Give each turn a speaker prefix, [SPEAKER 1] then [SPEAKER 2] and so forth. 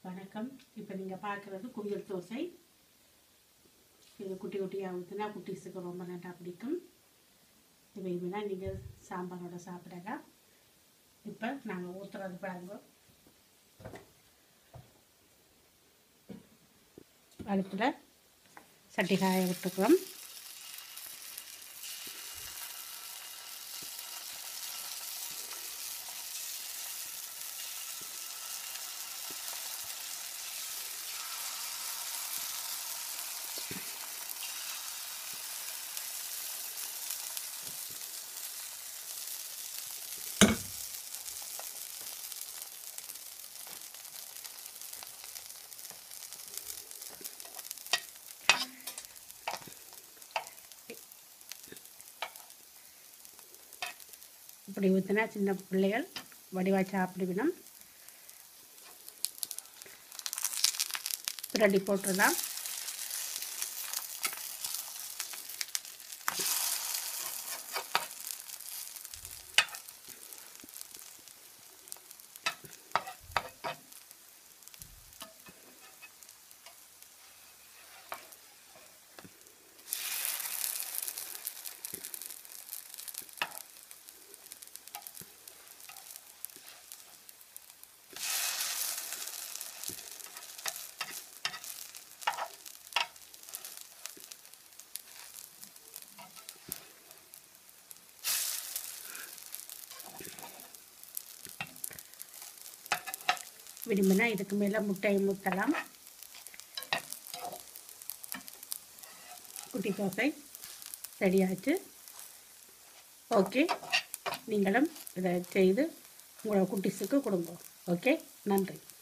[SPEAKER 1] வணக்கம் இப்போ நீங்கள் பார்க்குறது குவியல் தோசை இது குட்டி குட்டியாக ஊற்றுனா குட்டீஸுக்கு ரொம்ப நல்லா பிடிக்கும் இப்போ இதுனா நீங்கள் சாம்பாரோட சாப்பிடலாம் இப்போ நாங்கள் ஊற்றுறது பாருங்க அடுப்பில் சட்டி காய விட்டுக்கிறோம் இப்படி ஊற்றினா சின்ன பிள்ளைகள் வடிவா சாப்பிடுவினம் ரெடி போட்டுடலாம் விரும்பினா இதுக்கு மேலே முட்டையை ஊற்றலாம் குட்டி தோசை ரெடியாச்சு ஓகே நீங்களும் இதை செய்து உங்களோட குட்டீஸுக்கு கொடுங்க ஓகே நன்றி